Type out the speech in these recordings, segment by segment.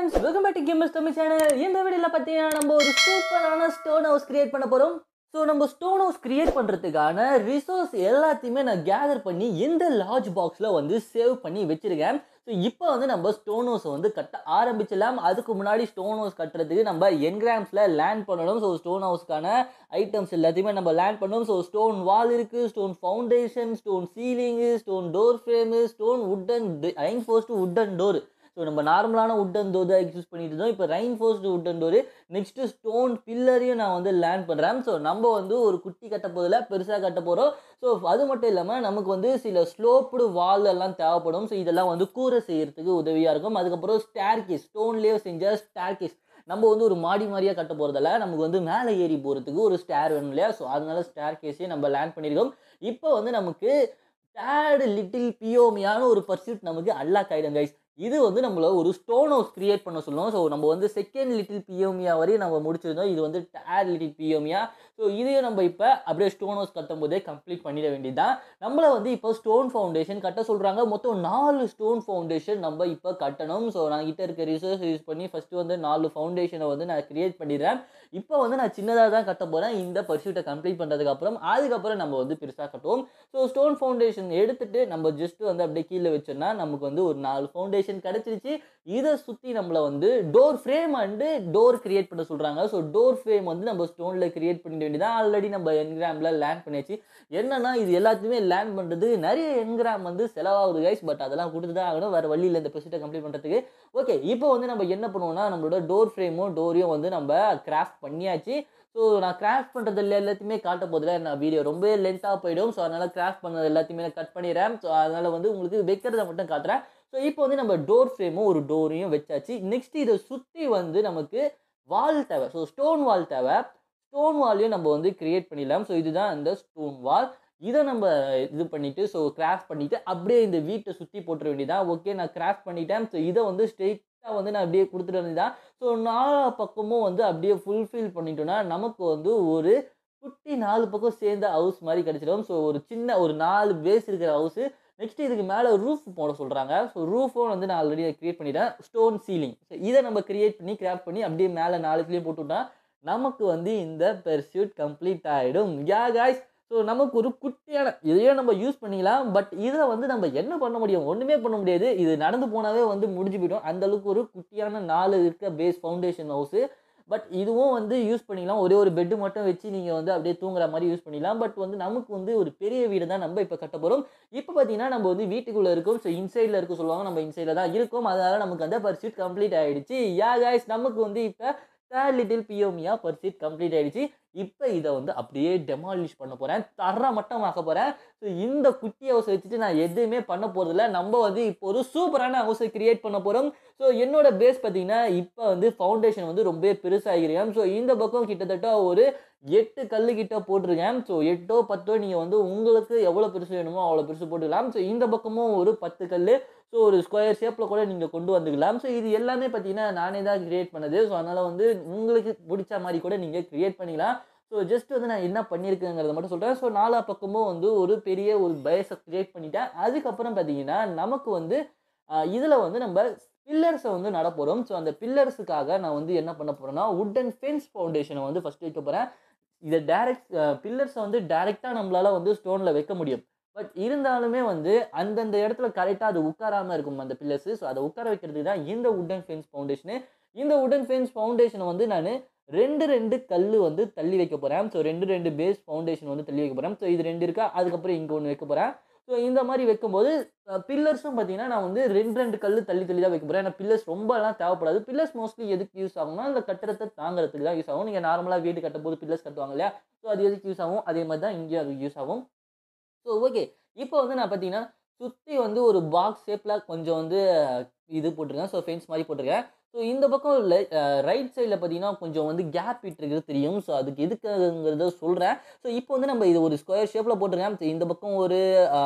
Friends welcome back to gamers Tamil channel இந்த வீடியோவில் பார்த்தீங்கன்னா நம்ம ஒரு சூப்பரான ஸ்டோன் ஹவுஸ் கிரியேட் பண்ண போகிறோம் ஸோ நம்ம ஸ்டோன் ஹவுஸ் கிரியேட் பண்ணுறதுக்கான ரிசோர்ஸ் எல்லாத்தையுமே நான் கேதர் பண்ணி இந்த லார்ஜ் பாக்ஸில் வந்து சேவ் பண்ணி வச்சுருக்கேன் ஸோ இப்போ வந்து நம்ம ஸ்டோன் ஹவுஸை வந்து கட்ட ஆரம்பிச்சிடலாம் அதுக்கு முன்னாடி ஸ்டோன் ஹவுஸ் கட்டுறதுக்கு நம்ம என்கிராம்ஸில் லேண்ட் பண்ணணும் ஸோ ஸ்டோன் ஹவுஸ்க்கான ஐட்டம்ஸ் எல்லாத்தையுமே நம்ம லேண்ட் பண்ணணும் ஸோ ஸ்டோன் வால் இருக்குது stone foundation stone ceiling stone door frame stone wooden ஐன் ஃபோஸ்ட் உட்டன் டோர் ஸோ நம்ம நார்மலான உட்டன் டோர் தான் யூஸ் பண்ணிட்டு இருந்தோம் இப்போ rain forest wooden door next stone பில்லரையும் நான் வந்து லேண்ட் பண்ணுறேன் ஸோ நம்ம வந்து ஒரு குட்டி கட்ட போதில் பெருசாக கட்ட போகிறோம் ஸோ அது மட்டும் இல்லாமல் நமக்கு வந்து சில ஸ்லோப்டு வால் எல்லாம் தேவைப்படும் ஸோ இதெல்லாம் வந்து கூரை செய்யறதுக்கு உதவியாக இருக்கும் அதுக்கப்புறம் ஸ்டேர் கேஸ் ஸ்டோன்லேயே செஞ்ச ஸ்டேர் கேஸ் நம்ம வந்து ஒரு மாடி மாதிரியாக கட்ட போகிறதால நமக்கு வந்து மேலே ஏறி போகிறதுக்கு ஒரு ஸ்டேர் வேணும் இல்லையா ஸோ அதனால ஸ்டேர் கேஸே நம்ம லேண்ட் பண்ணியிருக்கோம் இப்போ வந்து நமக்கு டேட் லிட்டில் பியோமியான ஒரு பர்சியூட் நமக்கு அல்லாக் ஆகிடும் கைஸ் இது வந்து நம்மள ஒரு ஸ்டோன் ஹவுஸ் கிரியேட் பண்ண சொல்லுவோம் ஸோ நம்ம வந்து செகண்ட் லிட்டில் பியோமியா வரையும் நம்ம முடிச்சிருந்தோம் இது வந்து டேட் லிட்டில் பியோமியா ஸோ இதையும் நம்ம இப்போ அப்படியே ஸ்டோன் ஹவுஸ் கட்டும் போதே கம்ப்ளீட் பண்ணிட வேண்டியதுதான் நம்மளை வந்து இப்போ ஸ்டோன் ஃபவுண்டேஷன் கட்ட சொல்கிறாங்க மொத்தம் நாலு ஸ்டோன் ஃபவுண்டேஷன் நம்ம இப்போ கட்டணும் ஸோ நான் கிட்ட இருக்க ரிசோர்ஸ் யூஸ் பண்ணி ஃபஸ்ட்டு வந்து நாலு ஃபவுண்டேஷனை வந்து நான் கிரியேட் பண்ணிடுறேன் இப்போ வந்து நான் சின்னதாக தான் கட்ட போகிறேன் இந்த பர்சியூட்டை கம்ப்ளீட் பண்ணுறதுக்கப்புறம் அதுக்கப்புறம் நம்ம வந்து பெருசாக கட்டுவோம் ஸோ ஸ்டோன் ஃபவுண்டேஷன் எடுத்துட்டு நம்ம ஜஸ்ட் வந்து அப்படியே கீழே வச்சோம்னா நமக்கு வந்து ஒரு நாலு ஃபவுண்டேஷன் கிடச்சிருச்சு இதை சுற்றி நம்மளை வந்து door frame and door create பண்ண சொல்கிறாங்க ஸோ டோர் ஃப்ரேம் வந்து நம்ம ஸ்டோனில் கிரியேட் பண்ணிட வேண்டியதான் ஆல்ரெடி நம்ம என்கிராமில் லேண்ட் பண்ணியாச்சு என்னன்னா இது எல்லாத்தையுமே லேண்ட் பண்ணுறது நிறைய என்கிராம் வந்து செலவாகுது கைஸ் பட் அதெல்லாம் கொடுத்து தான் ஆகணும் வேறு வழி இல்லை இந்த ப்ரொசீட்டை கம்ப்ளீட் பண்ணுறதுக்கு ஓகே இப்போ வந்து நம்ம என்ன பண்ணுவோம்னா நம்மளோட டோர் ஃப்ரேமும் டோரையும் வந்து நம்ம கிராஃப்ட் பண்ணியாச்சு ஸோ நான் கிராஃப்ட் பண்ணுறது எல்லாத்தையுமே காட்ட போதில் நான் வீடியோ ரொம்ப லென்த்தாக போயிடும் ஸோ அதனால் கிராஃப்ட் பண்ணது எல்லாத்தையுமே நான் கட் பண்ணிடுறேன் ஸோ அதனால் வந்து உங்களுக்கு வைக்கிறத மட்டும் காட்டுறேன் ஸோ இப்போ வந்து நம்ம டோர் ஃப்ரேமும் ஒரு டோரையும் வச்சாச்சு நெக்ஸ்ட் இதை சுற்றி வந்து நமக்கு வால் தேவை ஸோ ஸ்டோன் வால் தேவை ஸ்டோன் வாலையும் நம்ம வந்து கிரியேட் பண்ணிடலாம் ஸோ இதுதான் இந்த ஸ்டோன் வால் இதை நம்ம இது பண்ணிவிட்டு ஸோ கிராஃப்ட் பண்ணிவிட்டு அப்படியே இந்த வீட்டை சுற்றி போட்டுற வேண்டியதான் ஓகே நான் கிராஃப்ட் பண்ணிட்டேன் ஸோ இதை வந்து ஸ்ட்ரெயிட்டாக வந்து நான் அப்படியே கொடுத்துட்டு வேண்டியதான் ஸோ நாலா பக்கமும் வந்து அப்படியே ஃபுல்ஃபில் பண்ணிட்டோன்னா நமக்கு வந்து ஒரு குட்டி நாலு பக்கம் சேர்ந்த ஹவுஸ் மாதிரி கிடச்சிடும் ஸோ ஒரு சின்ன ஒரு நாலு பேஸ் இருக்கிற ஹவுஸு நெக்ஸ்ட் இதுக்கு மேலே ரூஃப் போட சொல்கிறாங்க ஸோ ரூஃபும் வந்து நான் ஆல்ரெடி க்ரியேட் பண்ணிட்டேன் ஸ்டோன் சீலிங் ஸோ இதை நம்ம கிரியேட் பண்ணி கிராஃப்ட் பண்ணி அப்படியே மேலே நாலுத்துலேயும் போட்டுவிட்டா நமக்கு வந்து இந்த பெர்சியூட் கம்ப்ளீட் ஆகிடும் யா காய்ஸ் ஸோ நமக்கு ஒரு குட்டியான இதையும் நம்ம யூஸ் பண்ணிக்கலாம் பட் இதில் வந்து நம்ம என்ன பண்ண முடியும் ஒன்றுமே பண்ண முடியாது இது நடந்து போனாவே வந்து முடிஞ்சு போயிடும் அந்த அளவுக்கு ஒரு குட்டியான நாலு இருக்க பேஸ் ஃபவுண்டேஷன் ஹவுஸு பட் இதுவும் வந்து யூஸ் பண்ணிக்கலாம் ஒரே ஒரு பெட்டு மட்டும் வச்சு நீங்கள் வந்து அப்படியே தூங்குற மாதிரி யூஸ் பண்ணிக்கலாம் பட் வந்து நமக்கு வந்து ஒரு பெரிய வீடு தான் நம்ம இப்போ கட்ட போகிறோம் இப்போ பார்த்தீங்கன்னா நம்ம வந்து வீட்டுக்குள்ளே இருக்கோம் ஸோ இன்சைடில் இருக்க சொல்லுவாங்க நம்ம இன்சைடில் தான் இருக்கோம் அதனால் நமக்கு அந்த பர்சியூட் கம்ப்ளீட் ஆகிடுச்சு யா காய்ஸ் நமக்கு வந்து இப்போ தேர்ட் லிட்டில் பியோமியா பர்சியூட் கம்ப்ளீட் ஆகிடுச்சு இப்போ இதை வந்து அப்படியே டெமாலிஷ் பண்ண போகிறேன் தர மட்டும் ஆக்க போகிறேன் ஸோ இந்த குட்டி ஹவுஸை வச்சுட்டு நான் எதுவுமே பண்ண போகிறதில்ல நம்ம வந்து இப்போ ஒரு சூப்பரான ஹவுஸை கிரியேட் பண்ண போகிறோம் ஸோ என்னோட பேஸ் பார்த்தீங்கன்னா இப்போ வந்து ஃபவுண்டேஷன் வந்து ரொம்ப பெருசாகிருக்கேன் ஸோ இந்த பக்கம் கிட்டத்தட்ட ஒரு எட்டு கல் கிட்ட போட்டிருக்கேன் ஸோ எட்டோ பத்தோ நீங்கள் வந்து உங்களுக்கு எவ்வளோ பெருசு வேணுமோ அவ்வளோ பெருசு போட்டுக்கலாம் ஸோ இந்த பக்கமும் ஒரு பத்து கல் ஸோ ஒரு ஸ்கொயர் ஷேப்பில் கூட நீங்கள் கொண்டு வந்துக்கலாம் ஸோ இது எல்லாமே பார்த்தீங்கன்னா நானே தான் க்ரியேட் பண்ணது ஸோ அதனால் வந்து உங்களுக்கு பிடிச்ச மாதிரி கூட நீங்கள் க்ரியேட் பண்ணிக்கலாம் ஸோ ஜஸ்ட் வந்து நான் என்ன பண்ணியிருக்கேங்கிறத மட்டும் சொல்கிறேன் ஸோ நாலா பக்கமும் வந்து ஒரு பெரிய ஒரு பயஸை க்ரியேட் பண்ணிட்டேன் அதுக்கப்புறம் பார்த்தீங்கன்னா நமக்கு வந்து இதில் வந்து நம்ம பில்லர்ஸை வந்து நட போகிறோம் ஸோ அந்த பில்லர்ஸுக்காக நான் வந்து என்ன பண்ண போகிறேன்னா உட் அண்ட் ஃபென்ஸ் ஃபவுண்டேஷனை வந்து ஃபஸ்ட் வைக்க போகிறேன் இதை டேரெக்ட் பில்லர்ஸை வந்து டேரெக்டாக நம்மளால் வந்து ஸ்டோனில் வைக்க முடியும் பட் இருந்தாலுமே வந்து அந்தந்த இடத்துல கரெக்டாக அது உட்காராமல் இருக்கும் அந்த பில்லர்ஸு ஸோ அதை உட்கார வைக்கிறதுக்கு தான் இந்த உட்டன் ஃபென்ஸ் ஃபவுண்டேஷனு இந்த உட்டன் ஃபென்ஸ் ஃபவுண்டேஷனை வந்து நான் ரெண்டு ரெண்டு கல் வந்து தள்ளி வைக்க போகிறேன் ஸோ ரெண்டு ரெண்டு பேஸ் ஃபவுண்டேஷன் வந்து தள்ளி வைக்க போகிறேன் ஸோ இது ரெண்டு இருக்கா அதுக்கப்புறம் இங்கே ஒன்று வைக்க போகிறேன் ஸோ இந்த மாதிரி வைக்கும்போது பில்லர்ஸும் பார்த்தீங்கன்னா நான் வந்து ரெண்டு ரெண்டு கல் தள்ளி தள்ளி தான் வைக்க போகிறேன் ஏன்னா பில்லர்ஸ் ரொம்பலாம் தேவைப்படாது பில்லர்ஸ் மோஸ்ட்லி எதுக்கு யூஸ் ஆகும்னா அந்த கட்டடத்தை தாங்கிறதுக்கு தான் யூஸ் ஆகும் நீங்கள் நார்மலாக வீடு கட்டும்போது பில்லர்ஸ் கட்டுவாங்க இல்லையா ஸோ அது எதுக்கு யூஸ் ஆகும் அதே மாதிரி தான் இங்கேயும் அது யூஸ் ஆகும் ஸோ ஓகே இப்போ வந்து நான் பார்த்தீங்கன்னா சுற்றி வந்து ஒரு பாக்ஸ் ஷேப்பில் கொஞ்சம் வந்து இது போட்டிருக்கேன் ஸோ ஃபென்ஸ் மாதிரி போட்டிருக்கேன் ஸோ இந்த பக்கம் இல்லை ரைட் சைடில் பார்த்தீங்கன்னா கொஞ்சம் வந்து கேப் விட்டுருக்கிறது தெரியும் ஸோ அதுக்கு எதுக்குங்கிறத சொல்கிறேன் ஸோ இப்போ வந்து நம்ம இது ஒரு ஸ்கொயர் ஷேப்பில் போட்டிருக்கேன் ஸோ இந்த பக்கம் ஒரு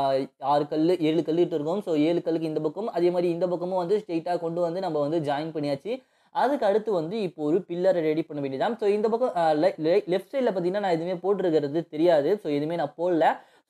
ஆறு கல் ஏழு கல் இட்டு இருக்கோம் ஸோ ஏழு கல்லுக்கு இந்த பக்கம் அதே மாதிரி இந்த பக்கமும் வந்து ஸ்ட்ரெயிட்டாக கொண்டு வந்து நம்ம வந்து ஜாயின் பண்ணியாச்சு அதுக்கு அடுத்து வந்து இப்போ ஒரு பில்லரை ரெடி பண்ண வேண்டியதான் ஸோ இந்த பக்கம் லெஃப்ட் சைடில் பார்த்தீங்கன்னா நான் எதுவுமே போட்டிருக்கிறது தெரியாது ஸோ எதுவுமே நான் போடல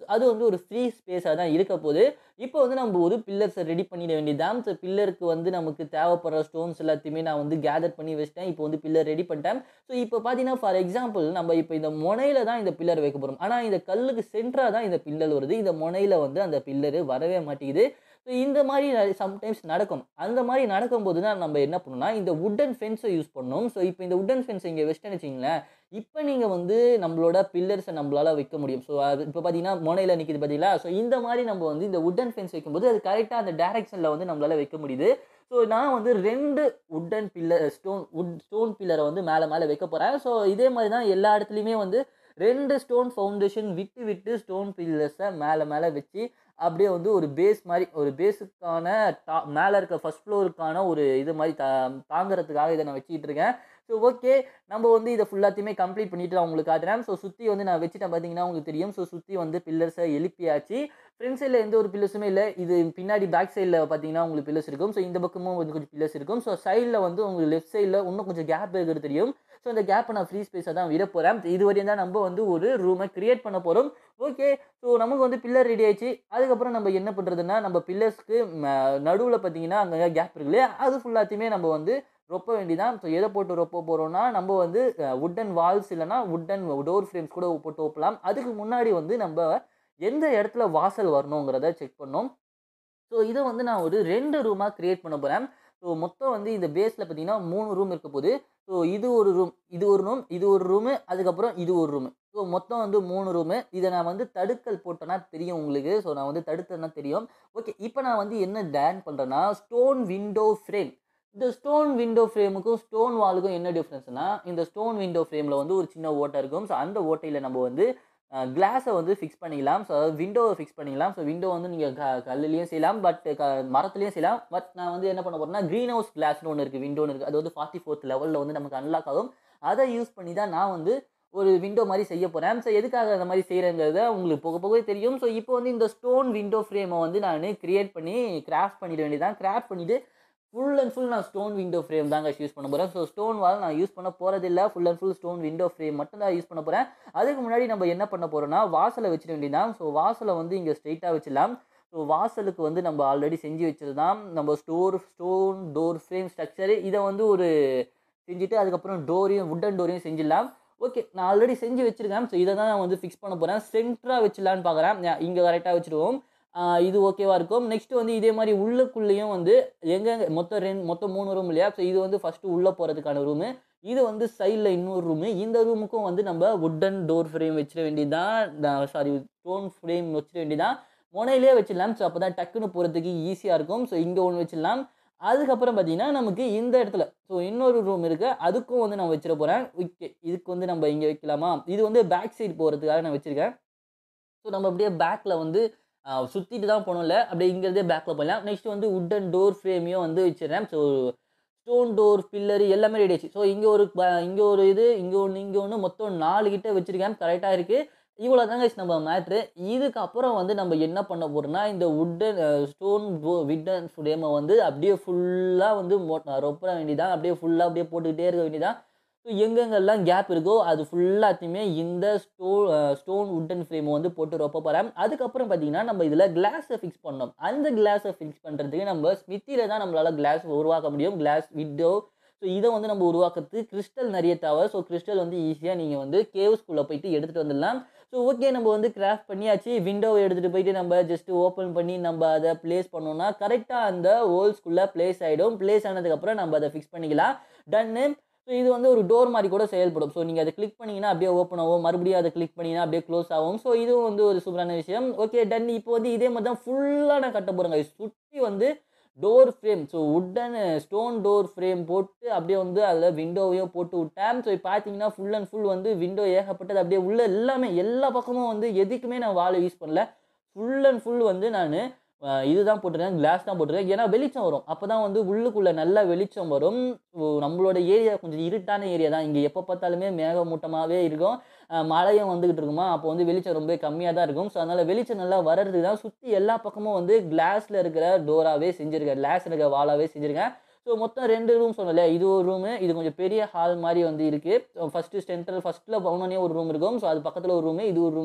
அது வந்து ஒரு ஃப்ரீ ஸ்பேஸாக தான் இருக்க போகுது இப்போ வந்து நம்ம ஒரு பில்லர்ஸை ரெடி பண்ணிட வேண்டியதான் ஸோ பில்லருக்கு வந்து நமக்கு தேவைப்படுற ஸ்டோன்ஸ் எல்லாத்தையுமே நான் வந்து கேதர் பண்ணி வச்சிட்டேன் இப்போ வந்து பில்லர் ரெடி பண்ணிட்டேன் ஸோ இப்போ பார்த்தீங்கன்னா ஃபார் எக்ஸாம்பிள் நம்ம இப்போ இந்த முனையில தான் இந்த பில்லர் வைக்க போகிறோம் ஆனால் இந்த கல்லுக்கு சென்டராக தான் இந்த பில்லர் வருது இந்த முனையில வந்து அந்த பில்லரு வரவே மாட்டேங்குது ஸோ இந்த மாதிரி சம்டைம்ஸ் நடக்கும் அந்த மாதிரி நடக்கும்போது தான் நம்ம என்ன பண்ணணும்னா இந்த உட்டன் ஃபென்ஸை யூஸ் பண்ணணும் ஸோ இப்போ இந்த உட்டன் ஃபென்ஸ் இங்கே வச்சிட்டேன்னு வச்சிங்களேன் இப்போ நீங்கள் வந்து நம்மளோட பில்லர்ஸை நம்மளால வைக்க முடியும் ஸோ அது இப்போ பார்த்தீங்கன்னா முனையில் நிற்கிது பார்த்தீங்களா ஸோ இந்த மாதிரி நம்ம வந்து இந்த உட்டன் ஃபென்ஸ் வைக்கும்போது அது கரெக்டாக அந்த டேரெக்ஷனில் வந்து நம்மளால வைக்க முடியுது ஸோ நான் வந்து ரெண்டு wooden pillar stone wood stone பில்லரை வந்து மேலே மேலே வைக்க போகிறேன் ஸோ இதே மாதிரி தான் எல்லா இடத்துலையுமே வந்து ரெண்டு ஸ்டோன் ஃபவுண்டேஷன் விட்டு விட்டு ஸ்டோன் பில்லர்ஸை மேலே மேலே வச்சு அப்படியே வந்து ஒரு பேஸ் மாதிரி ஒரு பேஸுக்கான டா மேலே இருக்க ஃபஸ்ட் ஃப்ளோருக்கான ஒரு இது மாதிரி தா தாங்கிறதுக்காக இதை நான் வச்சுக்கிட்டு இருக்கேன் ஸோ ஓகே நம்ம வந்து இதை ஃபுல்லாத்தையுமே கம்ப்ளீட் பண்ணிட்டு நான் உங்களுக்கு காட்டுறேன் ஸோ சுற்றி வந்து நான் வச்சுட்டேன் பார்த்தீங்கன்னா உங்களுக்கு தெரியும் ஸோ சுற்றி வந்து பில்லர்ஸை எழுப்பியாச்சு ஃப்ரண்ட் சைடில் எந்த ஒரு பில்லர்ஸுமே இல்லை இது பின்னாடி பேக் சைடில் பார்த்தீங்கன்னா உங்களுக்கு பில்லர்ஸ் இருக்கும் ஸோ இந்த பக்கமும் வந்து கொஞ்சம் பில்லர்ஸ் இருக்கும் ஸோ சைடில் வந்து உங்களுக்கு லெஃப்ட் சைடில் இன்னும் கொஞ்சம் கேப் இருக்கிறது தெரியும் ஸோ அந்த கேப்பை நான் ஃப்ரீ ஸ்பேஸாக தான் விட போகிறேன் இது வரையும் தான் நம்ம வந்து ஒரு ரூமை கிரியேட் பண்ண போகிறோம் ஓகே ஸோ நமக்கு வந்து பில்லர் ரெடி ஆயிடுச்சு அதுக்கப்புறம் நம்ம என்ன பண்ணுறதுன்னா நம்ம பில்லர்ஸ்க்கு நடுவில் பார்த்தீங்கன்னா அங்கே கேப் இருக்கு இல்லையா அது ஃபுல்லாத்தையுமே நம்ம வந்து ரொப்ப வேண்டிதான் ஸோ எதை போட்டு ரொப்ப போகிறோம்னா நம்ம வந்து உட்டன் வால்ஸ் இல்லைனா உட்டன் டோர் ஃப்ரேம்ஸ் கூட போட்டு ஒப்பலாம் அதுக்கு முன்னாடி வந்து நம்ம எந்த இடத்துல வாசல் வரணுங்கிறத செக் பண்ணோம் ஸோ இதை வந்து நான் ஒரு ரெண்டு ரூமாக க்ரியேட் பண்ண போகிறேன் ஸோ மொத்தம் வந்து இந்த பேஸில் பார்த்தீங்கன்னா மூணு ரூம் இருக்க போகுது ஸோ இது ஒரு ரூம் இது ஒரு ரூம் இது ஒரு ரூமு அதுக்கப்புறம் இது ஒரு ரூமு ஸோ மொத்தம் வந்து மூணு ரூமு இதை நான் வந்து தடுக்கல் போட்டேன்னா தெரியும் உங்களுக்கு ஸோ நான் வந்து தடுத்தேன்னா தெரியும் ஓகே இப்போ நான் வந்து என்ன டேன் பண்ணுறேன்னா ஸ்டோன் விண்டோ ஃப்ரேம் இந்த ஸ்டோன் விண்டோ ஃப்ரேமுக்கும் ஸ்டோன் வாலுக்கும் என்ன டிஃப்ரென்ஸ்னா இந்த ஸ்டோன் விண்டோ ஃப்ரேமில் வந்து ஒரு சின்ன ஓட்டை இருக்கும் ஸோ அந்த ஓட்டையில் நம்ம வந்து கிளாஸை வந்து ஃபிக்ஸ் பண்ணிக்கலாம் ஸோ அதாவது விண்டோவை ஃபிக்ஸ் பண்ணிக்கலாம் ஸோ விண்டோ வந்து நீங்கள் க கல்லுலேயும் செய்யலாம் பட் க மரத்துலேயும் செய்யலாம் பட் நான் வந்து என்ன பண்ண போகிறேன்னா க்ரீன் ஹவுஸ் கிளாஸ்னு ஒன்று இருக்குது விண்டோன்னு இருக்குது அது வந்து ஃபார்ட்டி ஃபோர்த் லெவலில் வந்து நமக்கு அன்லாக் ஆகும் அதை யூஸ் பண்ணி தான் நான் வந்து ஒரு விண்டோ மாதிரி செய்ய போகிறேன் ஸோ எதுக்காக அந்த மாதிரி செய்கிறேங்கிறத உங்களுக்கு போக போகவே தெரியும் ஸோ இப்போ வந்து இந்த ஸ்டோன் விண்டோ ஃப்ரேமை வந்து நான் கிரியேட் பண்ணி கிராஃப்ட் பண்ணிட வேண்டியதான் கிராஃப்ட் பண்ணிவிட்டு ஃபுல் அண்ட் ஃபுல் நான் ஸ்டோன் விண்டோ ஃப்ரேம் தாங்க யூஸ் பண்ண போகிறேன் ஸோ ஸ்டோன் வால் நான் யூஸ் பண்ண போகிறதில்ல full and full stone window frame மட்டும் தான் யூஸ் பண்ண போகிறேன் அதுக்கு முன்னாடி நம்ம என்ன பண்ண போகிறோம்னா வாசலை வச்சிட வேண்டியதான் ஸோ வாசலை வந்து இங்கே ஸ்ட்ரைட்டாக வச்சிடலாம் ஸோ வாசலுக்கு வந்து நம்ம ஆல்ரெடி செஞ்சு வச்சது தான் நம்ம store stone door frame structure இதை வந்து ஒரு செஞ்சுட்டு அதுக்கப்புறம் டோரையும் வுட்டன் டோரையும் செஞ்சிடலாம் ஓகே நான் ஆல்ரெடி செஞ்சு வச்சுருக்கேன் ஸோ இதை தான் நான் வந்து ஃபிக்ஸ் பண்ண போகிறேன் சென்டராக வச்சிடலான்னு பார்க்குறேன் இங்கே கரெக்டாக வச்சுருவோம் இது ஓகேவா இருக்கும் நெக்ஸ்ட் வந்து இதே மாதிரி உள்ளுக்குள்ளேயும் வந்து எங்கெங்க மொத்தம் ரெண்டு மொத்தம் மூணு ரூம் இல்லையா ஸோ இது வந்து ஃபஸ்ட்டு உள்ளே போகிறதுக்கான ரூமு இது வந்து சைடில் இன்னொரு ரூமு இந்த ரூமுக்கும் வந்து நம்ம வுட்டன் டோர் ஃப்ரேம் வச்சிட வேண்டியதான் சாரி ஸ்டோன் ஃப்ரேம் வச்சிட வேண்டியதான் முனையிலே வச்சிடலாம் ஸோ அப்போ தான் டக்குன்னு போகிறதுக்கு ஈஸியாக இருக்கும் ஸோ இங்கே ஒன்று வச்சிடலாம் அதுக்கப்புறம் பார்த்தீங்கன்னா நமக்கு இந்த இடத்துல ஸோ இன்னொரு ரூம் இருக்குது அதுக்கும் வந்து நான் வச்சிட போகிறேன் ஓகே இதுக்கு வந்து நம்ம இங்கே வைக்கலாமா இது வந்து பேக் சைடு போகிறதுக்காக நான் வச்சுருக்கேன் ஸோ நம்ம அப்படியே பேக்கில் வந்து சுற்றிட்டு தான் போகணும்ல அப்படியே இங்கிறதே பேக்கில் போயிடலாம் நெக்ஸ்ட் வந்து உட்டன் டோர் ஃப்ரேமையும் வந்து வச்சிடுறேன் ஸோ ஸ்டோன் டோர் பில்லரு எல்லாமே ரெடி ஆச்சு ஸோ இங்கே ஒரு இங்கே ஒரு இது இங்கே ஒன்று இங்கே ஒன்று மொத்தம் நாலு கிட்ட வச்சுருக்கேன் கரெக்டாக இருக்குது இவ்வளோ தாங்க நம்ம மேட்ரு இதுக்கப்புறம் வந்து நம்ம என்ன பண்ண போகிறோம்னா இந்த உட்டன் ஸ்டோன் விட்டன் ஃப்ரேமை வந்து அப்படியே ஃபுல்லாக வந்து ரொப்ப வேண்டியதான் அப்படியே ஃபுல்லாக அப்படியே போட்டுக்கிட்டே இருக்க வேண்டியதான் ஸோ எங்கெங்கெல்லாம் கேப் இருக்கோ அது ஃபுல்லாத்தையுமே இந்த ஸ்டோ ஸ்டோன் உட்டன் ஃப்ரேமை வந்து போட்டு ரொப்ப போகிறேன் அதுக்கப்புறம் பார்த்தீங்கன்னா நம்ம இதில் கிளாஸை ஃபிக்ஸ் பண்ணோம் அந்த கிளாஸை ஃபிக்ஸ் பண்ணுறதுக்கு நம்ம ஸ்மித்தியில் தான் நம்மளால் கிளாஸ் உருவாக்க முடியும் கிளாஸ் விண்டோ ஸோ இதை வந்து நம்ம உருவாக்குறதுக்கு கிறிஸ்டல் நிறைய தேவை ஸோ கிறிஸ்டல் வந்து ஈஸியாக நீங்கள் வந்து கேவ்ஸ்குள்ளே போயிட்டு எடுத்துகிட்டு வந்துடலாம் ஸோ ஓகே நம்ம வந்து கிராஃப்ட் பண்ணியாச்சு விண்டோவை எடுத்துகிட்டு போயிட்டு நம்ம ஜஸ்ட்டு ஓப்பன் பண்ணி நம்ம அதை ப்ளேஸ் பண்ணோம்னா கரெக்டாக அந்த ஹோல்ஸ்குள்ளே ப்ளேஸ் ஆகிடும் ப்ளேஸ் ஆனதுக்கப்புறம் நம்ம அதை ஃபிக்ஸ் பண்ணிக்கலாம் டன்னு ஸோ இது வந்து ஒரு டோர் மாதிரி கூட செயல்படும் ஸோ நீங்கள் அதை கிளிக் பண்ணிங்கன்னா அப்படியே ஓப்பன் ஆகும் மறுபடியும் அதை கிளிக் பண்ணிங்கன்னா அப்படியே க்ளோஸ் ஆகும் ஸோ இதுவும் வந்து ஒரு சூப்பரான விஷயம் ஓகே டன் இப்போ வந்து இதே மாதிரி தான் ஃபுல்லாக நான் கட்ட போகிறேங்க சுற்றி வந்து door frame so wooden stone door frame போட்டு அப்படியே வந்து அதில் விண்டோவையும் போட்டு விட்டேன் ஸோ இப்போ பார்த்தீங்கன்னா ஃபுல் அண்ட் ஃபுல் வந்து விண்டோ ஏகப்பட்டது அப்படியே உள்ள எல்லாமே எல்லா பக்கமும் வந்து எதுக்குமே நான் வாழை யூஸ் பண்ணல ஃபுல் அண்ட் ஃபுல் வந்து நான் இதுதான் போட்டிருக்கேன் கிளாஸ் தான் போட்டிருக்கேன் ஏன்னா வெளிச்சம் வரும் அப்போ தான் வந்து உள்ளுக்குள்ளே நல்ல வெளிச்சம் வரும் நம்மளோட ஏரியா கொஞ்சம் இருட்டான ஏரியா தான் இங்கே எப்போ பார்த்தாலுமே மேகமூட்டமாகவே இருக்கும் மழையும் வந்துக்கிட்டு இருக்குமா அப்போ வந்து வெளிச்சம் ரொம்ப கம்மியாக தான் இருக்கும் ஸோ அதனால் வெளிச்சம் நல்லா வர்றதுக்கு தான் சுற்றி எல்லா பக்கமும் வந்து கிளாஸில் இருக்கிற டோராகவே செஞ்சுருக்கேன் கிளாஸ் இருக்கிற வாலாகவே செஞ்சுருக்கேன் ஸோ மொத்தம் ரெண்டு ரூம் சொன்னல இது ஒரு ரூமு இது கொஞ்சம் பெரிய ஹால் மாதிரி வந்து இருக்குது ஃபஸ்ட்டு சென்ட்ரல் ஃபஸ்ட்டில் போனோடனே ஒரு ரூம் இருக்கும் ஸோ அது பக்கத்தில் ஒரு ரூமு இது ஒரு ரூமு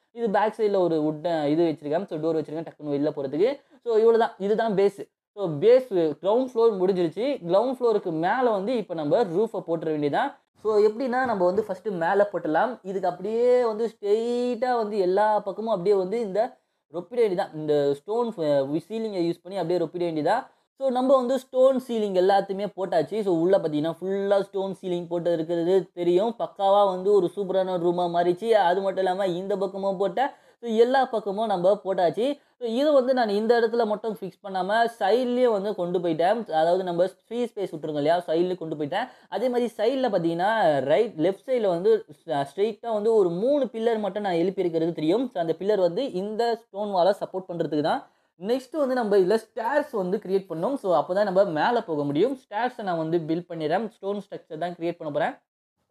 இது பேக் சைடில் ஒரு உட் இது வச்சிருக்கேன் ஸோ டோர் வச்சிருக்கேன் டக்குன்னு வெளில போகிறதுக்கு ஸோ இவ்வளோ தான் இதுதான் base so base ground floor முடிஞ்சிருச்சு கிரவுண்ட் ஃப்ளோருக்கு மேலே வந்து இப்போ நம்ம ரூஃபை போட்டுற வேண்டியதான் ஸோ எப்படின்னா நம்ம வந்து ஃபஸ்ட்டு மேலே போட்டுடலாம் இதுக்கு அப்படியே வந்து ஸ்ட்ரெயிட்டாக வந்து எல்லா பக்கமும் அப்படியே வந்து இந்த ரொப்பிட வேண்டியதான் இந்த ஸ்டோன் சீலிங்கை யூஸ் பண்ணி அப்படியே ரொப்பிட வேண்டியதா ஸோ நம்ம வந்து ஸ்டோன் சீலிங் எல்லாத்தையுமே போட்டாச்சு ஸோ உள்ளே பார்த்தீங்கன்னா ஃபுல்லாக ஸ்டோன் சீலிங் போட்டு இருக்கிறது தெரியும் பக்காவாக வந்து ஒரு சூப்பரான ரூமாக மாறிச்சு அது மட்டும் இல்லாமல் இந்த பக்கமும் போட்டேன் ஸோ எல்லா பக்கமும் நம்ம போட்டாச்சு ஸோ இது வந்து நான் இந்த இடத்துல மட்டும் ஃபிக்ஸ் பண்ணாமல் சைட்லேயும் வந்து கொண்டு போயிட்டேன் அதாவது நம்ம ஃப்ரீ ஸ்பேஸ் விட்டுருங்க இல்லையா சைட்லேயும் கொண்டு போயிட்டேன் அதே மாதிரி சைடில் பார்த்தீங்கன்னா ரைட் லெஃப்ட் சைடில் வந்து ஸ்ட்ரெயிட்டாக வந்து ஒரு மூணு பில்லர் மட்டும் நான் எழுப்பி இருக்கிறது தெரியும் ஸோ அந்த பில்லர் வந்து இந்த ஸ்டோன் வாலை சப்போர்ட் பண்ணுறதுக்கு தான் நெக்ஸ்ட் வந்து நம்ம இதில் ஸ்டேர்ஸ் வந்து கிரியேட் பண்ணோம் ஸோ அப்போ தான் நம்ம மேலே போக முடியும் ஸ்டேர்ஸை நான் வந்து பில்ட் பண்ணிடுறேன் ஸ்டோன் ஸ்ட்ரக்சர் தான் கிரியேட் பண்ண போகிறேன்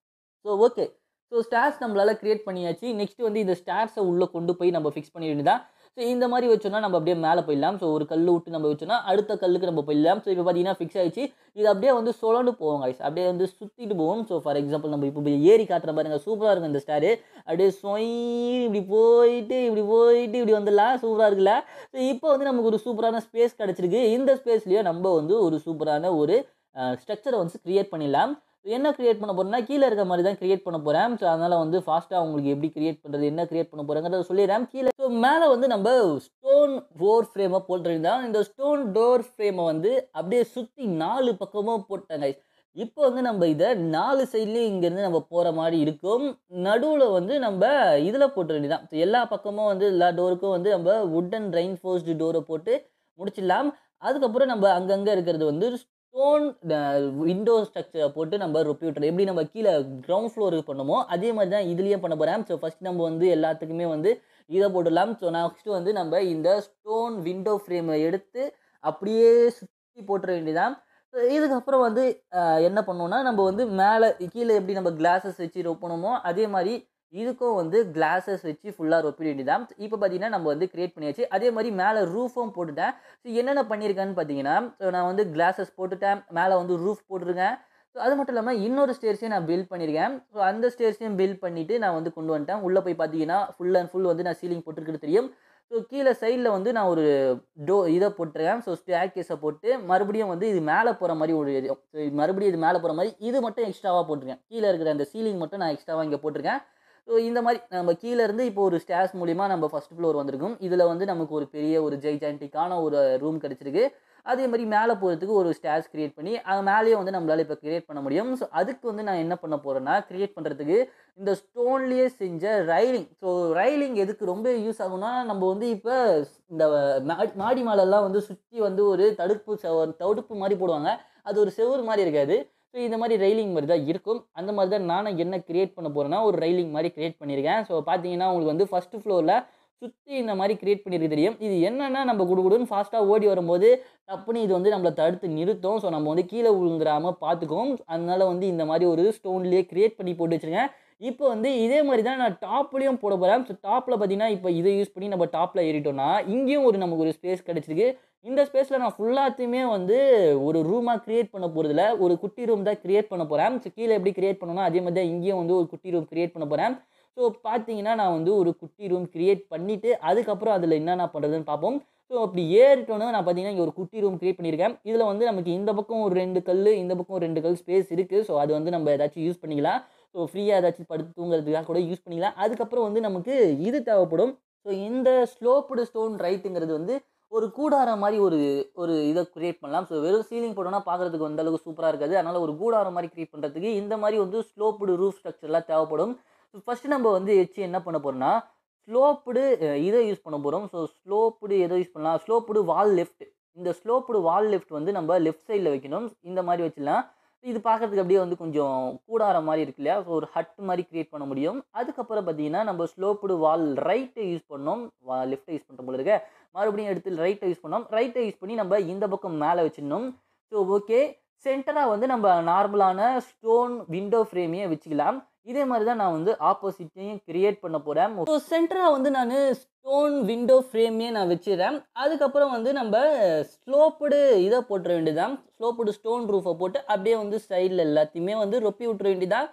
ஸோ ஓகே ஸோ ஸ்டார்ஸ் நம்மளால் கிரியேட் பண்ணியாச்சு நெக்ஸ்ட் வந்து இந்த ஸ்டார்ஸை உள்ளே கொண்டு போய் நம்ம ஃபிக்ஸ் பண்ணி வேண்டியதான் ஸோ இந்த மாதிரி வச்சோம்னா நம்ம அப்படியே மேலே போயிடலாம் ஸோ ஒரு கல் விட்டு நம்ம வச்சோம்னா அடுத்த கல்லுக்கு நம்ம போயிடலாம் ஸோ இப்போ பார்த்தீங்கன்னா ஃபிக்ஸ் ஆயிடுச்சு இது அப்படியே வந்து சுழண்டு போவோம் guys அப்படியே வந்து சுற்றிட்டு போவோம் ஸோ ஃபார் எக்ஸாம்பிள் நம்ம இப்போ ஏறி காட்டுற பாருங்க சூப்பராக இருக்கும் இந்த ஸ்டாரு அப்படியே சொய் இப்படி போயிட்டு இப்படி போயிட்டு இப்படி வந்துடலாம் சூப்பராக இருக்குல்ல ஸோ இப்போ வந்து நமக்கு ஒரு சூப்பரான ஸ்பேஸ் கிடச்சிருக்கு இந்த ஸ்பேஸ்லேயே நம்ம வந்து ஒரு சூப்பரான ஒரு ஸ்ட்ரக்சரை வந்து கிரியேட் பண்ணிடலாம் என்ன கிரியேட் பண்ண போறேன்னா கீழே இருக்க மாதிரி தான் கிரியேட் பண்ண போகிறேன் ஸோ அதனால் வந்து ஃபாஸ்ட்டாக உங்களுக்கு எப்படி கிரியேட் பண்ணுறது என்ன கிரியேட் பண்ண போகிறேங்கிறத சொல்லிடுறேன் கீழே ஸோ மேலே வந்து நம்ம ஸ்டோன் டோர் ஃப்ரேமை போட்டுருந்தோம் இந்த ஸ்டோன் டோர் ஃப்ரேமை வந்து அப்படியே சுற்றி நாலு பக்கமும் போட்டாங்க இப்போ வந்து நம்ம இதை நாலு சைட்லேயும் இங்கேருந்து நம்ம போகிற மாதிரி இருக்கும் நடுவில் வந்து நம்ம இதில் போட்டுற வேண்டியதான் ஸோ எல்லா பக்கமும் வந்து எல்லா டோருக்கும் வந்து நம்ம வுட்டன் ரெயின்ஃபோர்ஸ்டு டோரை போட்டு முடிச்சிடலாம் அதுக்கப்புறம் நம்ம அங்கங்கே இருக்கிறது வந்து ஸ்டோன் விண்டோ ஸ்ட்ரக்சரை போட்டு நம்ம ரொப்பி விட்டுறோம் எப்படி நம்ம கீழே கிரவுண்ட் ஃப்ளோருக்கு பண்ணோமோ அதே மாதிரி தான் இதுலேயும் பண்ண போகிறேன் ஸோ ஃபஸ்ட் நம்ம வந்து எல்லாத்துக்குமே வந்து இதை போட்டுடலாம் ஸோ நெக்ஸ்ட்டு வந்து நம்ம இந்த ஸ்டோன் விண்டோ ஃப்ரேமை எடுத்து அப்படியே சுற்றி போட்டுற வேண்டியதான் So, இதுக்கப்புறம் வந்து அஹ், என்ன பண்ணோம்னா நம்ம வந்து மேலே கீழே எப்படி நம்ம கிளாஸஸ் வச்சு ரொப்பணுமோ அதே மாதிரி இதுக்கும் வந்து கிளாஸஸ் வச்சு ஃபுல்லாக ரொப்பிட வேண்டியதான் இப்போ பார்த்தீங்கன்னா நம்ம வந்து கிரியேட் பண்ணியாச்சு அதே மாதிரி மேலே ரூஃபும் போட்டுட்டேன் ஸோ என்னென்ன பண்ணியிருக்கேன்னு பார்த்தீங்கன்னா ஸோ நான் வந்து கிளாஸஸ் போட்டுட்டேன் மேலே வந்து ரூஃப் போட்டிருக்கேன் ஸோ அது மட்டும் இல்லாமல் இன்னொரு ஸ்டேர்ஸையும் நான் பில்ட் பண்ணியிருக்கேன் ஸோ அந்த ஸ்டேர்ஸையும் பில்ட் பண்ணிவிட்டு நான் வந்து கொண்டு வந்துட்டேன் உள்ளே போய் பார்த்தீங்கன்னா ஃபுல் அண்ட் ஃபுல் வந்து நான் சீலிங் போட்டிருக்கிறது தெரியும் ஸோ கீழே சைடில் வந்து நான் ஒரு டோ இதை போட்டிருக்கேன் ஸோ ஸ்டேக்கேஸை போட்டு மறுபடியும் வந்து இது மேலே போகிற மாதிரி ஒரு ஸோ மறுபடியும் இது மேலே போகிற மாதிரி இது மட்டும் எக்ஸ்ட்ராவாக போட்டிருக்கேன் கீழே இருக்கிற அந்த சீலிங் மட்டும் நான் எக்ஸ்ட்ராவாக இங்கே போட்டிருக்கேன் ஸோ இந்த மாதிரி நம்ம கீழே இருந்து இப்போ ஒரு ஸ்டேர்ஸ் மூலிமா நம்ம ஃபஸ்ட் ஃப்ளோர் வந்திருக்கும் இதில் வந்து நமக்கு ஒரு பெரிய ஒரு ஜெய்ஜான்டிக்கான ஒரு ரூம் கிடச்சிருக்கு அதே மாதிரி மேலே போகிறதுக்கு ஒரு ஸ்டேர்ஸ் கிரியேட் பண்ணி அது மேலேயே வந்து நம்மளால் இப்போ கிரியேட் பண்ண முடியும் ஸோ அதுக்கு வந்து நான் என்ன பண்ண போகிறேன்னா கிரியேட் பண்ணுறதுக்கு இந்த ஸ்டோன்லேயே செஞ்ச ரைலிங் ஸோ ரைலிங் எதுக்கு ரொம்ப யூஸ் ஆகும்னா நம்ம வந்து இப்போ இந்த மா- மாடி மேலெல்லாம் வந்து சுற்றி வந்து ஒரு தடுப்பு செவ- தடுப்பு மாதிரி போடுவாங்க அது ஒரு செவுரு மாதிரி இருக்காது ஸோ இந்த மாதிரி ரெயிலிங் மாதிரி தான் இருக்கும் அந்த மாதிரி தான் நானும் என்ன கிரியேட் பண்ண போகிறேன்னா ஒரு ரெயிலிங் மாதிரி கிரியேட் பண்ணியிருக்கேன் ஸோ பார்த்தீங்கன்னா உங்களுக்கு வந்து ஃபஸ்ட்டு ஃப்ளோரில் சுற்றி இந்த மாதிரி கிரியேட் பண்ணியிருக்கு தெரியும் இது என்னன்னா நம்ம குடுகுடுன்னு ஃபாஸ்ட்டாக ஓடி வரும்போது டப்புன்னு இது வந்து நம்மளை தடுத்து நிறுத்தும் ஸோ நம்ம வந்து கீழே விழுந்துடாம பார்த்துக்குவோம் அதனால வந்து இந்த மாதிரி ஒரு ஸ்டோன்லேயே கிரியேட் பண்ணி போட்டு வச்சிருக்கேன் இப்போ வந்து இதே மாதிரி தான் நான் டாப்லேயும் போட போகிறேன் ஸோ டாப்பில் பார்த்தீங்கன்னா இப்போ இதை யூஸ் பண்ணி நம்ம டாப்பில் ஏறிட்டோம்னா இங்கேயும் ஒரு நமக்கு ஒரு ஸ்பேஸ் கிடச்சிருக்கு இந்த ஸ்பேஸில் நான் ஃபுல்லாத்தையுமே வந்து ஒரு ரூமாக கிரியேட் பண்ண போகிறதுல ஒரு குட்டி ரூம் தான் கிரியேட் பண்ண போகிறேன் ஸோ கீழே எப்படி கிரியேட் பண்ணணும் அதே மாதிரி தான் இங்கேயும் வந்து ஒரு குட்டி ரூம் கிரியேட் பண்ண போகிறேன் ஸோ பார்த்தீங்கன்னா நான் வந்து ஒரு குட்டி ரூம் கிரியேட் பண்ணிவிட்டு அதுக்கப்புறம் அதில் என்னென்ன பண்ணுறதுன்னு பார்ப்போம் ஸோ அப்படி ஏறிட்டோன்னு நான் பார்த்தீங்கன்னா இங்கே ஒரு குட்டி ரூம் கிரியேட் பண்ணியிருக்கேன் இதில் வந்து நமக்கு இந்த பக்கம் ஒரு ரெண்டு கல் இந்த பக்கம் ஒரு ரெண்டு கல் ஸ்பேஸ் இருக்குது ஸோ அது வந்து நம்ம ஏதாச்சும் யூஸ் பண்ணிக்கலாம் ஸோ ஃப்ரீயாக ஏதாச்சும் படுத்து தூங்குறதுக்காக கூட யூஸ் பண்ணிக்கலாம் அதுக்கப்புறம் வந்து நமக்கு இது தேவைப்படும் ஸோ இந்த ஸ்லோப்டு ஸ்டோன் ரைட்டுங்கிறது வந்து ஒரு கூடாரம் மாதிரி ஒரு ஒரு இதை கிரியேட் பண்ணலாம் ஸோ வெறும் சீலிங் போட்டோம்னா பார்க்குறதுக்கு வந்த அளவுக்கு சூப்பராக இருக்காது அதனால் ஒரு கூடாரம் மாதிரி கிரியேட் பண்ணுறதுக்கு இந்த மாதிரி வந்து ஸ்லோப்டு ரூஃப் ஸ்ட்ரக்சர்லாம் தேவைப்படும் ஸோ ஃபஸ்ட்டு நம்ம வந்து வச்சு என்ன பண்ண போகிறோம்னா ஸ்லோப்புடு இதை யூஸ் பண்ண போகிறோம் ஸோ ஸ்லோப்புடு எதை யூஸ் பண்ணலாம் ஸ்லோப்புடு வால் லெஃப்ட் இந்த ஸ்லோப்புடு வால் லெஃப்ட் வந்து நம்ம லெஃப்ட் சைடில் வைக்கணும் இந்த மாதிரி வச்சிடலாம் இது பார்க்கறதுக்கு அப்படியே வந்து கொஞ்சம் கூடார மாதிரி இருக்கு இல்லையா ஸோ ஒரு ஹட் மாதிரி கிரியேட் பண்ண முடியும் அதுக்கப்புறம் பார்த்தீங்கன்னா நம்ம ஸ்லோப்புடு வால் ரைட்டை யூஸ் பண்ணோம் லெஃப்ட்டை யூஸ் பண்ணுற போல இருக்க மறுபடியும் எடுத்து ரைட்டை யூஸ் பண்ணோம் ரைட்டை யூஸ் பண்ணி நம்ம இந்த பக்கம் மேலே வச்சிடணும் ஸோ ஓகே சென்டராக வந்து நம்ம நார்மலான ஸ்டோன் விண்டோ ஃப்ரேமையே வச்சுக்கலாம் இதே மாதிரி தான் நான் வந்து ஆப்போசிட்டையும் கிரியேட் பண்ண போகிறேன் ஸோ சென்டராக வந்து நான் ஸ்டோன் விண்டோ ஃப்ரேமையே நான் வச்சிடுறேன் அதுக்கப்புறம் வந்து நம்ம ஸ்லோப்புடு இதை போட்டுற வேண்டியதான் ஸ்லோப்புடு ஸ்டோன் ரூஃபை போட்டு அப்படியே வந்து சைடில் எல்லாத்தையுமே வந்து ரொப்பி விட்டுற வேண்டியதான் ஸோ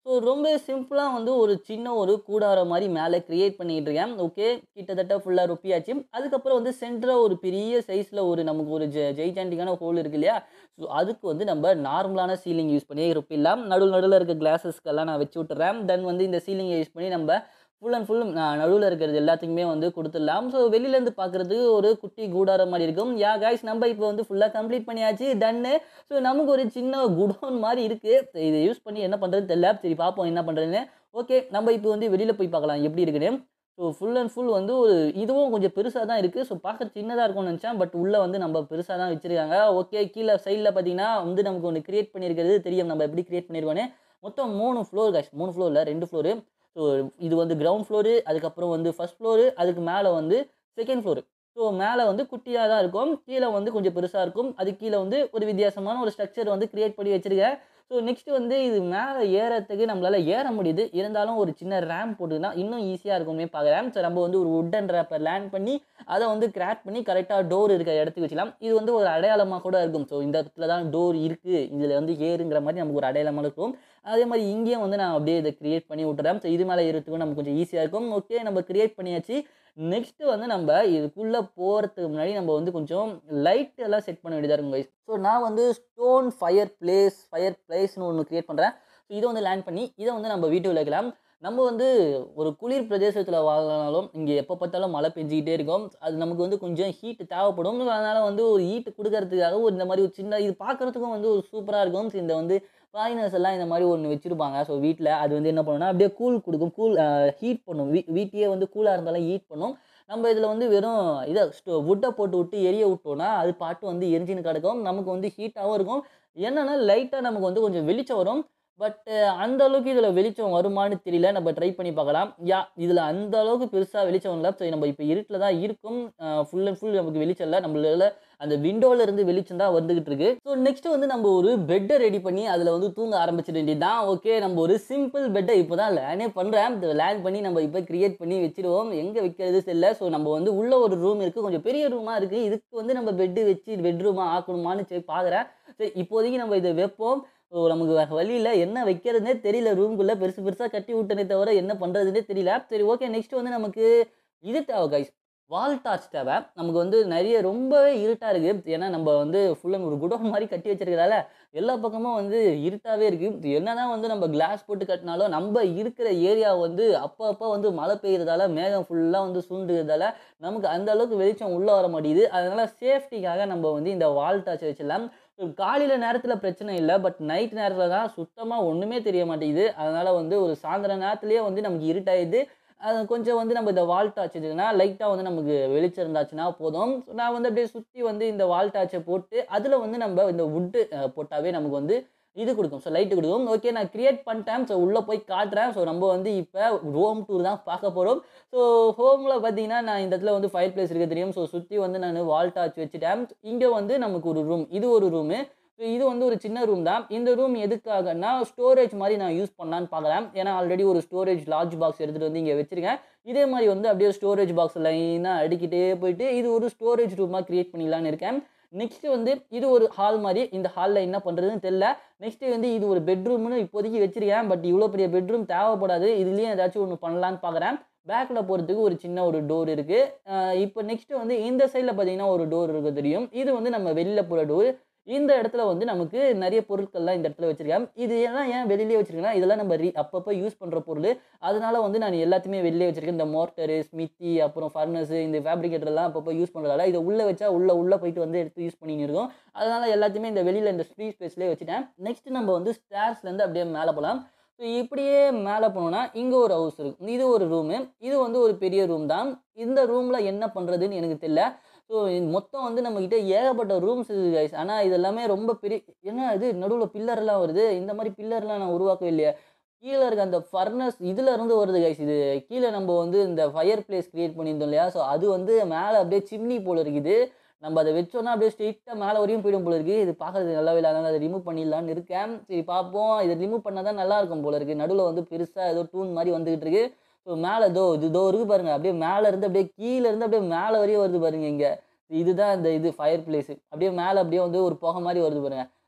ஸோ ரொம்ப சிம்பிளாக வந்து ஒரு சின்ன ஒரு கூடாரம் மாதிரி மேலே க்ரியேட் பண்ணிகிட்டு இருக்கேன் ஓகே கிட்டத்தட்ட ஃபுல்லாக ரொப்பியாச்சு அதுக்கப்புறம் வந்து சென்டராக ஒரு பெரிய சைஸில் ஒரு நமக்கு ஒரு ஜெ ஜெய்ஜாண்டிக்கான ஹோல் இருக்கு இல்லையா ஸோ அதுக்கு வந்து நம்ம நார்மலான சீலிங் யூஸ் பண்ணி ரொப்பிடலாம் நடுவில் நடுவில் இருக்க கிளாஸஸ்க்கெல்லாம் நான் வச்சு விட்டுறேன் தென் வந்து இந்த சீலிங்கை யூஸ் பண்ணி நம்ம ஃபுல் அண்ட் ஃபுல் நடுவில் இருக்கிறது எல்லாத்துக்குமே வந்து கொடுத்துடலாம் ஸோ வெளியிலேருந்து பார்க்குறது ஒரு குட்டி கூடாரம் மாதிரி இருக்கும் யா காய்ஸ் நம்ம இப்போ வந்து ஃபுல்லாக கம்ப்ளீட் பண்ணியாச்சு டன்னு ஸோ நமக்கு ஒரு சின்ன குடோன் மாதிரி இருக்குது இதை யூஸ் பண்ணி என்ன பண்ணுறதுன்னு தெரியல சரி பார்ப்போம் என்ன பண்ணுறதுன்னு ஓகே நம்ம இப்போ வந்து வெளியில் போய் பார்க்கலாம் எப்படி இருக்குன்னு ஸோ ஃபுல் அண்ட் ஃபுல் வந்து ஒரு இதுவும் கொஞ்சம் பெருசாக தான் இருக்குது ஸோ பார்க்க சின்னதாக இருக்கும்னு நினச்சேன் பட் உள்ளே வந்து நம்ம பெருசாக தான் வச்சுருக்காங்க ஓகே கீழே சைடில் பார்த்தீங்கன்னா வந்து நமக்கு ஒன்று கிரியேட் பண்ணியிருக்கிறது தெரியும் நம்ம எப்படி கிரியேட் பண்ணியிருக்கோன்னு மொத்தம் மூணு ஃப்ளோர் காஷ் மூணு ஃப்ளோரில் ரெண்டு ஃப்ளோரு ஸோ இது வந்து கிரவுண்ட் ஃப்ளோரு அதுக்கப்புறம் வந்து ஃபஸ்ட் ஃப்ளோரு அதுக்கு மேலே வந்து செகண்ட் ஃப்ளோரு ஸோ மேலே வந்து குட்டியாக தான் இருக்கும் கீழே வந்து கொஞ்சம் பெருசாக இருக்கும் அது கீழே வந்து ஒரு வித்தியாசமான ஒரு ஸ்ட்ரக்சர் வந்து கிரியேட் பண்ணி வச்சுருக்கேன் ஸோ நெக்ஸ்ட் வந்து இது மேலே ஏறத்துக்கு நம்மளால் ஏற முடியுது இருந்தாலும் ஒரு சின்ன ரேம் போட்டுனா இன்னும் ஈஸியாக இருக்குமே பார்க்குறேன் ஸோ நம்ம வந்து ஒரு உட்டன் ரேப்பை லேண்ட் பண்ணி அதை வந்து கிராக் பண்ணி கரெக்டாக டோர் இருக்க இடத்துக்கு வச்சுக்கலாம் இது வந்து ஒரு அடையாளமாக கூட இருக்கும் ஸோ இந்த இடத்துல தான் டோர் இருக்குது இதில் வந்து ஏறுங்கிற மாதிரி நமக்கு ஒரு அடையாளமாக இருக்கும் அதே மாதிரி இங்கேயும் வந்து நான் அப்படியே இதை கிரியேட் பண்ணி விட்டுறேன் ஸோ இது மேலே ஏறத்துக்கும் நமக்கு கொஞ்சம் ஈஸியாக இருக்கும் ஓகே நம்ம கிரியேட் பண்ணியாச்சு நெக்ஸ்ட்டு வந்து நம்ம இதுக்குள்ளே போகிறதுக்கு முன்னாடி நம்ம வந்து கொஞ்சம் லைட் எல்லாம் செட் பண்ண வேண்டியதாக இருக்கும் guys ஸோ நான் வந்து ஸ்டோன் ஃபயர் பிளேஸ் ஃபயர் பிளேஸ்னு ஒன்று கிரியேட் பண்ணுறேன் ஸோ இதை வந்து லேண்ட் பண்ணி இதை வந்து நம்ம வீட்டுக்கு வைக்கலாம் நம்ம வந்து ஒரு குளிர் பிரதேசத்தில் வாழ்னாலும் இங்கே எப்போ பார்த்தாலும் மழை பெஞ்சிக்கிட்டே இருக்கும் அது நமக்கு வந்து கொஞ்சம் ஹீட் தேவைப்படும் அதனால் வந்து ஒரு ஹீட் கொடுக்கறதுக்காக ஒரு இந்த மாதிரி ஒரு சின்ன இது பார்க்குறதுக்கும் வந்து ஒரு சூப்பராக இருக்கும் So இந்த வந்து பாயினர்ஸ் எல்லாம் இந்த மாதிரி ஒன்று வச்சுருப்பாங்க ஸோ வீட்டில் அது வந்து என்ன பண்ணுன்னா அப்படியே கூல் கொடுக்கும் கூல் ஹீட் பண்ணும் வீ வீட்டையே வந்து கூலாக இருந்தாலும் ஹீட் பண்ணும் நம்ம இதில் வந்து வெறும் இதை ஸ்டோ வுட்டை போட்டு விட்டு எரிய விட்டோம்னா அது பாட்டு வந்து எரிஞ்சின்னு கிடக்கும் நமக்கு வந்து ஹீட்டாகவும் இருக்கும் என்னென்னா லைட்டாக நமக்கு வந்து கொஞ்சம் வெளிச்சம் வரும் பட் அந்த அளவுக்கு இதில் வெளிச்சம் வருமானு தெரியல நம்ம ட்ரை பண்ணி பார்க்கலாம் யா இதில் அந்த அளவுக்கு பெருசாக வெளிச்சம் இல்லை ஸோ நம்ம இப்போ இருட்டில் தான் இருக்கும் ஃபுல் அண்ட் ஃபுல் நமக்கு வெளிச்சம் இல்லை நம்மளால அந்த விண்டோவில் இருந்து வெளிச்சம் தான் வந்துகிட்டு இருக்கு ஸோ நெக்ஸ்ட் வந்து நம்ம ஒரு பெட்டை ரெடி பண்ணி அதில் வந்து தூங்க ஆரம்பிச்சிட வேண்டியது தான் ஓகே நம்ம ஒரு சிம்பிள் பெட்டை இப்போ தான் லேனே பண்ணுறேன் லேண்ட் பண்ணி நம்ம இப்போ கிரியேட் பண்ணி வச்சிருவோம் எங்கே வைக்கிறது தெரியல ஸோ நம்ம வந்து உள்ள ஒரு ரூம் இருக்குது கொஞ்சம் பெரிய ரூமாக இருக்குது இதுக்கு வந்து நம்ம பெட்டு வச்சு பெட்ரூமாக ஆக்கணுமான்னு சரி பார்க்குறேன் சரி இப்போதைக்கு நம்ம இதை வைப்போம் ஸோ நமக்கு வேறு வழியில் என்ன வைக்கிறதுனே தெரியல ரூம்குள்ளே பெருசு பெருசாக கட்டி விட்டனே தவிர என்ன பண்ணுறதுனே தெரியல சரி ஓகே நெக்ஸ்ட் வந்து நமக்கு இது தேவை கைஸ் வால் டார்ச் தேவை நமக்கு வந்து நிறைய ரொம்பவே இருட்டாக இருக்குது ஏன்னா நம்ம வந்து ஃபுல்லாக ஒரு குடோன் மாதிரி கட்டி வச்சிருக்கிறதால எல்லா பக்கமும் வந்து இருட்டாகவே இருக்குது என்னதான் வந்து நம்ம கிளாஸ் போட்டு கட்டினாலும் நம்ம இருக்கிற ஏரியா வந்து அப்போ அப்போ வந்து மழை பெய்யறதால மேகம் ஃபுல்லாக வந்து சூண்டுறதால நமக்கு அந்த அளவுக்கு வெளிச்சம் உள்ளே வர மாட்டேங்குது அதனால் சேஃப்டிக்காக நம்ம வந்து இந்த வால் டார்ச் வச்சிடலாம் காலையில் நேரத்தில் பிரச்சனை இல்லை பட் நைட் நேரத்தில் தான் சுத்தமாக ஒன்றுமே தெரிய மாட்டேங்குது அதனால் வந்து ஒரு சாயந்தர நேரத்துலேயே வந்து நமக்கு இருட்டாயிடுது அது கொஞ்சம் வந்து நம்ம இந்த வால் டார்ச் இருந்ததுன்னா லைட்டாக வந்து நமக்கு வெளிச்சம் இருந்தாச்சுன்னா போதும் நான் வந்து அப்படியே சுற்றி வந்து இந்த வால் டார்ச்சை போட்டு அதில் வந்து நம்ம இந்த வுட்டு போட்டாவே நமக்கு வந்து இது கொடுக்கும் ஸோ லைட்டு கொடுக்கும் ஓகே நான் கிரியேட் பண்ணிட்டேன் ஸோ உள்ளே போய் காட்டுறேன் ஸோ நம்ம வந்து இப்போ ஹோம் டூர் தான் பார்க்க போகிறோம் ஸோ ஹோமில் பார்த்தீங்கன்னா நான் இந்த இடத்துல வந்து ஃபயர் பிளேஸ் இருக்க தெரியும் ஸோ சுற்றி வந்து நான் வால் டார்ச் வச்சுட்டேன் இங்கே வந்து நமக்கு ஒரு ரூம் இது ஒரு ரூமு ஸோ இது வந்து ஒரு சின்ன ரூம் தான் இந்த ரூம் எதுக்காகனா ஸ்டோரேஜ் மாதிரி நான் யூஸ் பண்ணலான்னு பார்க்குறேன் ஏன்னா ஆல்ரெடி ஒரு ஸ்டோரேஜ் லார்ஜ் பாக்ஸ் எடுத்துகிட்டு வந்து இங்கே வச்சிருக்கேன் இதே மாதிரி வந்து அப்படியே ஸ்டோரேஜ் பாக்ஸ் லைனாக அடிக்கிட்டே போயிட்டு இது ஒரு ஸ்டோரேஜ் ரூமாக க்ரியேட் பண்ணிடலான்னு இருக்கேன் நெக்ஸ்ட் வந்து இது ஒரு ஹால் மாதிரி இந்த ஹாலில் என்ன பண்ணுறதுன்னு தெரில நெக்ஸ்ட் வந்து இது ஒரு பெட்ரூம்னு இப்போதைக்கு வச்சிருக்கேன் பட் இவ்வளோ பெரிய பெட்ரூம் தேவைப்படாது இதுலேயும் ஏதாச்சும் ஒன்று பண்ணலான்னு பார்க்குறேன் பேக்கில் போகிறதுக்கு ஒரு சின்ன ஒரு டோர் இருக்குது இப்போ நெக்ஸ்ட் வந்து இந்த சைடில் பார்த்தீங்கன்னா ஒரு டோர் இருக்குது தெரியும் இது வந்து நம்ம வெளியில் போகிற டோர் இந்த இடத்துல வந்து நமக்கு நிறைய பொருட்கள்லாம் இந்த இடத்துல வச்சிருக்கேன் இது எல்லாம் ஏன் வெளியிலே வச்சிருக்கேன்னா இதெல்லாம் நம்ம ரீ அப்பப்போ யூஸ் பண்ணுற பொருள் அதனால வந்து நான் எல்லாத்தையுமே வெளியே வச்சிருக்கேன் இந்த மோட்டரு ஸ்மித்தி அப்புறம் ஃபர்னஸ் இந்த ஃபேப்ரிகேட்டர்லாம் அப்பப்போ யூஸ் பண்ணுறதால இதை உள்ளே வச்சா உள்ளே உள்ளே போயிட்டு வந்து எடுத்து யூஸ் பண்ணின்னு இருக்கோம் அதனால எல்லாத்தையுமே இந்த வெளியில் இந்த ஃப்ரீ ஸ்பேஸ்லேயே வச்சுட்டேன் நெக்ஸ்ட் நம்ம வந்து ஸ்டேர்ஸ்லேருந்து அப்படியே மேலே போகலாம் ஸோ இப்படியே மேலே போனோம்னா இங்கே ஒரு ஹவுஸ் இருக்கும் இது ஒரு ரூமு இது வந்து ஒரு பெரிய ரூம் தான் இந்த ரூமில் என்ன பண்ணுறதுன்னு எனக்கு தெரியல ஸோ மொத்தம் வந்து நம்மக்கிட்ட ஏகப்பட்ட ரூம்ஸ் இருக்குது கைஸ் ஆனால் இது எல்லாமே ரொம்ப பெரிய என்ன இது நடுவில் பில்லர்லாம் வருது இந்த மாதிரி பில்லர்லாம் நான் உருவாக்கவே இல்லையா கீழே இருக்க அந்த ஃபர்னஸ் இதில் இருந்து வருது கைஸ் இது கீழே நம்ம வந்து இந்த ஃபயர் பிளேஸ் க்ரியேட் பண்ணியிருந்தோம் இல்லையா ஸோ அது வந்து மேலே அப்படியே சிம்னி போல் இருக்குது நம்ம அதை வச்சோன்னா அப்படியே ஸ்ட்ரெயிட்டாக மேலே வரையும் போயிடும் போல இருக்குது இது பார்க்குறது நல்லாவே இல்லை அதனால் அதை ரிமூவ் பண்ணிடலான்னு இருக்கேன் சரி பார்ப்போம் இதை ரிமூவ் பண்ணால் தான் நல்லா இருக்கும் போல இருக்குது நடுவில் வந்து பெருசாக ஏதோ டூன் மாதிரி வந்துகிட்டு இருக்கு ஸோ மேலே தோ இது தோ இருக்குது பாருங்கள் அப்படியே மேலே இருந்து அப்படியே கீழே இருந்து அப்படியே மேலே வரையும் வருது பாருங்க இங்கே இதுதான் இந்த இது ஃபயர் பிளேஸு அப்படியே மேலே அப்படியே வந்து ஒரு புகை மாதிரி வருது பாருங்க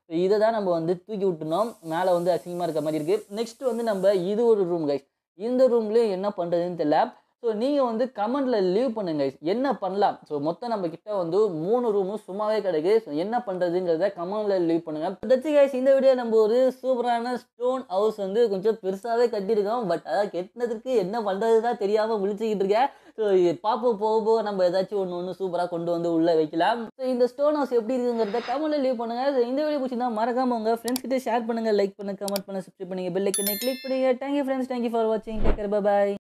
ஸோ இதை தான் நம்ம வந்து தூக்கி விட்டுனோம் மேலே வந்து அசிங்கமாக இருக்க மாதிரி இருக்குது நெக்ஸ்ட் வந்து நம்ம இது ஒரு ரூம் கைஸ் இந்த ரூம்லேயும் என்ன பண்ணுறதுன்னு தெரியல ஸோ நீங்கள் வந்து கமெண்டில் லீவ் பண்ணுங்க guys. என்ன பண்ணலாம் ஸோ மொத்தம் நம்ம கிட்ட வந்து மூணு ரூமும் சும்மாவே கிடைக்கு ஸோ என்ன பண்ணுறதுங்கிறத கமெண்டில் லீவ் பண்ணுங்கள் தச்சு கைஸ் இந்த வீடியோ நம்ம ஒரு சூப்பரான ஸ்டோன் ஹவுஸ் வந்து கொஞ்சம் பெருசாகவே கட்டியிருக்கோம் பட் அதான் கெட்டினதுக்கு என்ன பண்ணுறது தான் தெரியாமல் விழிச்சிக்கிட்டு இருக்கேன் ஸோ பார்ப்போம் போக போக நம்ம ஏதாச்சும் ஒன்று ஒன்று சூப்பராக கொண்டு வந்து உள்ளே வைக்கலாம் ஸோ இந்த ஸ்டோன் ஹவுஸ் எப்படி இருக்குங்கிறத கமெண்ட்டில் லீவ் பண்ணுங்கள் ஸோ இந்த வீடியோ பிடிச்சிருந்தா மறக்காம உங்கள் ஃப்ரெண்ட்ஸ் கிட்ட ஷேர் பண்ணுங்கள் லைக் பண்ணுங்கள் கமெண்ட் பண்ண சப்ஸ்கிரைப் பண்ணுங்கள் பெல் ஐக்கனை கிளிக் பண்ணுங்கள் தேங்க்யூ ஃப்ரெண்ட்ஸ் தேங்க்யூ ஃபார் வாட்சிங் டேக் கேர் பை